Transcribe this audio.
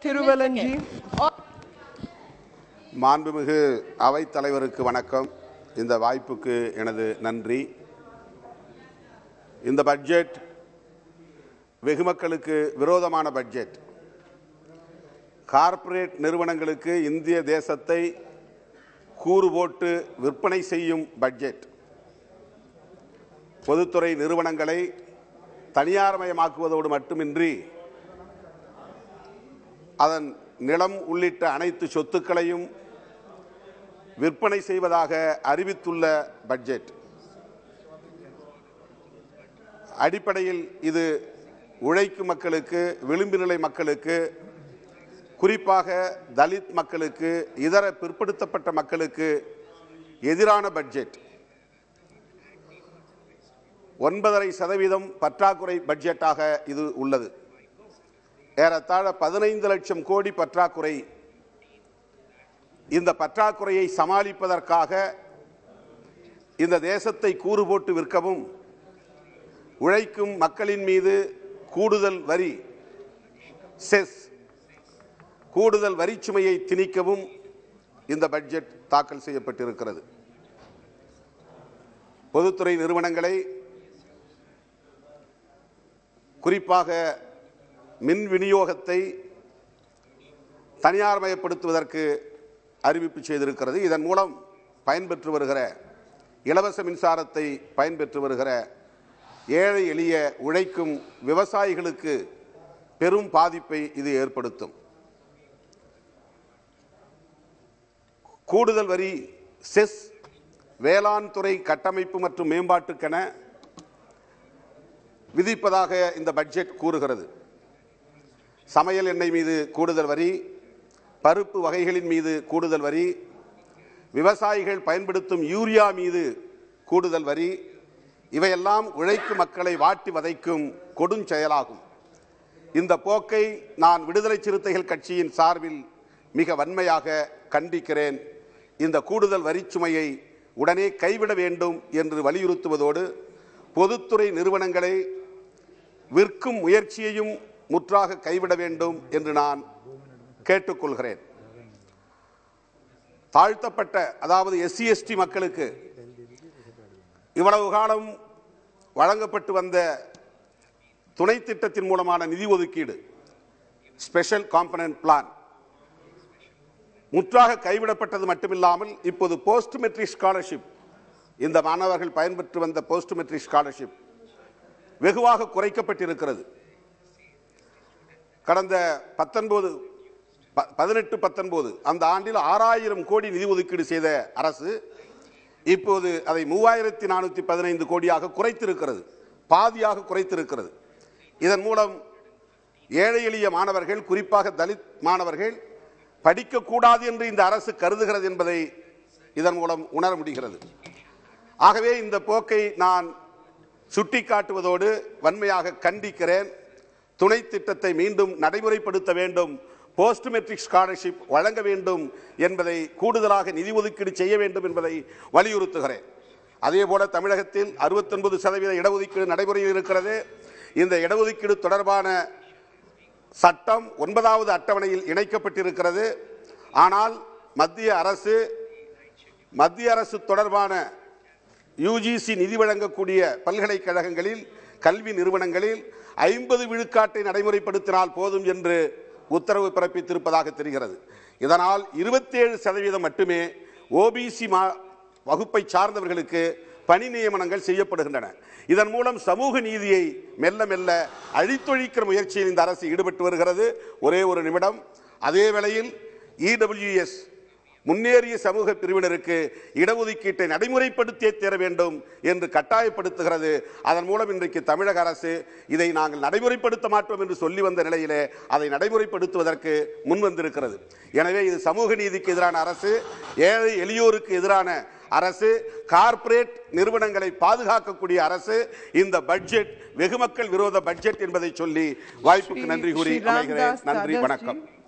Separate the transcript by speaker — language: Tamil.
Speaker 1: Tiruvalanji.
Speaker 2: மாண்புமிகு அவைத் தலைவருக்கு வணக்கம் இந்த வாய்ப்புக்கு எனது நன்றி இந்த பட்ஜெட் வெகுமக்களுக்கு விரோதமான பட்ஜெட் கார்ப்பரேட் நிறுவனங்களுக்கு இந்திய தேசத்தை கூறு போட்டு விற்பனை செய்யும் பட்ஜெட் பொதுத்துறை நிறுவனங்களை தனியார்மயமாக்குவதோடு மட்டுமின்றி அதன் நிலம் உள்ளிட்ட அனைத்து சொத்துக்களையும் விற்பனை செய்வதாக அறிவித்துள்ள பட்ஜெட் அடிப்படையில் இது உழைக்கும் மக்களுக்கு விளிம்பு நிலை மக்களுக்கு குறிப்பாக தலித் மக்களுக்கு இதர பிற்படுத்தப்பட்ட மக்களுக்கு எதிரான பட்ஜெட் ஒன்பதரை சதவீதம் பற்றாக்குறை பட்ஜெட்டாக இது உள்ளது ஏறத்தாழ பதினைந்து லட்சம் கோடி பற்றாக்குறை இந்த பற்றாக்குறையை சமாளிப்பதற்காக இந்த தேசத்தை கூறு போட்டு விற்கவும் உழைக்கும் மக்களின் மீது கூடுதல் வரி செஸ் கூடுதல் வரிச்சுமையை திணிக்கவும் இந்த பட்ஜெட் தாக்கல் செய்யப்பட்டிருக்கிறது பொதுத்துறை நிறுவனங்களை குறிப்பாக மின் விநியோகத்தை தனியார்மயப்படுத்துவதற்கு அறிவிப்பு செய்திருக்கிறது இதன் மூலம் பயன்பெற்று வருகிற இலவச மின்சாரத்தை பயன்பெற்று வருகிற ஏழை எளிய உழைக்கும் விவசாயிகளுக்கு பெரும் பாதிப்பை இது ஏற்படுத்தும் கூடுதல் வரி செஸ் வேளாண் துறை கட்டமைப்பு மற்றும் மேம்பாட்டுக்கென விதிப்பதாக இந்த பட்ஜெட் கூறுகிறது சமையல் எண்ணெய் மீது கூடுதல் வரி பருப்பு வகைகளின் மீது கூடுதல் வரி விவசாயிகள் பயன்படுத்தும் யூரியா மீது கூடுதல் வரி இவையெல்லாம் உழைக்கும் மக்களை வாட்டி வதைக்கும் கொடுஞ்செயலாகும் இந்த போக்கை நான் விடுதலை சிறுத்தைகள் கட்சியின் சார்பில் மிக வன்மையாக கண்டிக்கிறேன் இந்த கூடுதல் வரிச்சுமையை உடனே கைவிட வேண்டும் என்று வலியுறுத்துவதோடு பொதுத்துறை நிறுவனங்களை விற்கும் முயற்சியையும் முற்றாக கைவிட வேண்டும் என்று நான் கேட்டுக்கொள்கிறேன் தாழ்த்தப்பட்ட அதாவது எஸ்சி எஸ்டி மக்களுக்கு இவ்வளவு காலம் வழங்கப்பட்டு வந்த துணை திட்டத்தின் மூலமான நிதி ஒதுக்கீடு ஸ்பெஷல் காம்பனன்ட் பிளான் முற்றாக கைவிடப்பட்டது மட்டுமில்லாமல் இப்போது போஸ்ட் மெட்ரிக் ஸ்காலர்ஷிப் இந்த மாணவர்கள் பயன்பெற்று வந்த போஸ்ட் மெட்ரிக் ஸ்காலர்ஷிப் வெகுவாக குறைக்கப்பட்டிருக்கிறது கடந்த பத்தொன்பது பதினெட்டு பத்தொன்பது அந்த ஆண்டில் ஆறாயிரம் கோடி நிதி ஒதுக்கீடு செய்த அரசு இப்போது அதை மூவாயிரத்தி நானூற்றி பதினைந்து கோடியாக குறைத்திருக்கிறது பாதியாக குறைத்திருக்கிறது இதன் மூலம் ஏழை எளிய மாணவர்கள் குறிப்பாக தலித் மாணவர்கள் படிக்கக்கூடாது என்று இந்த அரசு கருதுகிறது என்பதை இதன் மூலம் உணர முடிகிறது ஆகவே இந்த போக்கை நான் சுட்டிக்காட்டுவதோடு வன்மையாக கண்டிக்கிறேன் துணை திட்டத்தை மீண்டும் நடைமுறைப்படுத்த வேண்டும் போஸ்ட் மெட்ரிக் ஸ்காலர்ஷிப் வழங்க வேண்டும் என்பதை கூடுதலாக நிதி ஒதுக்கீடு செய்ய வேண்டும் என்பதை வலியுறுத்துகிறேன் அதேபோல தமிழகத்தில் அறுபத்தொன்பது சதவீத இடஒதுக்கீடு நடைமுறையில் இருக்கிறது இந்த இடஒதுக்கீடு தொடர்பான சட்டம் ஒன்பதாவது அட்டவணையில் இணைக்கப்பட்டிருக்கிறது ஆனால் மத்திய அரசு மத்திய அரசு தொடர்பான யூஜிசி நிதி வழங்கக்கூடிய பல்கலைக்கழகங்களில் கல்வி நிறுவனங்களில் ஐம்பது விழுக்காட்டை நடைமுறைப்படுத்தினால் போதும் என்று உத்தரவு பிறப்பித்திருப்பதாக தெரிகிறது இதனால் இருபத்தேழு சதவீதம் மட்டுமே ஓபிசி வகுப்பை சார்ந்தவர்களுக்கு பணி நியமனங்கள் செய்யப்படுகின்றன இதன் மூலம் சமூக நீதியை மெல்ல மெல்ல அழித்தொழிக்கிற முயற்சியில் இந்த அரசு ஈடுபட்டு வருகிறது ஒரே ஒரு நிமிடம் அதே வேளையில் இடபிள்யூஎஸ் முன்னேறிய சமூக பிரிவினருக்கு இடஒதுக்கீட்டை நடைமுறைப்படுத்தியே தீர வேண்டும் என்று கட்டாயப்படுத்துகிறது அதன் மூலம் இன்றைக்கு தமிழக அரசு இதை நாங்கள் நடைமுறைப்படுத்த மாட்டோம் என்று சொல்லி வந்த நிலையிலே அதை நடைமுறைப்படுத்துவதற்கு முன்வந்திருக்கிறது எனவே இது சமூக நீதிக்கு எதிரான அரசு ஏழை எளியோருக்கு எதிரான அரசு கார்ப்பரேட் நிறுவனங்களை பாதுகாக்கக்கூடிய அரசு இந்த பட்ஜெட் வெகுமக்கள் விரோத பட்ஜெட் என்பதை சொல்லி வாய்ப்புக்கு நன்றி கூறி
Speaker 1: Shri
Speaker 2: அமைகிறேன்
Speaker 1: Ramdas
Speaker 2: நன்றி
Speaker 1: Tadasji.
Speaker 2: வணக்கம்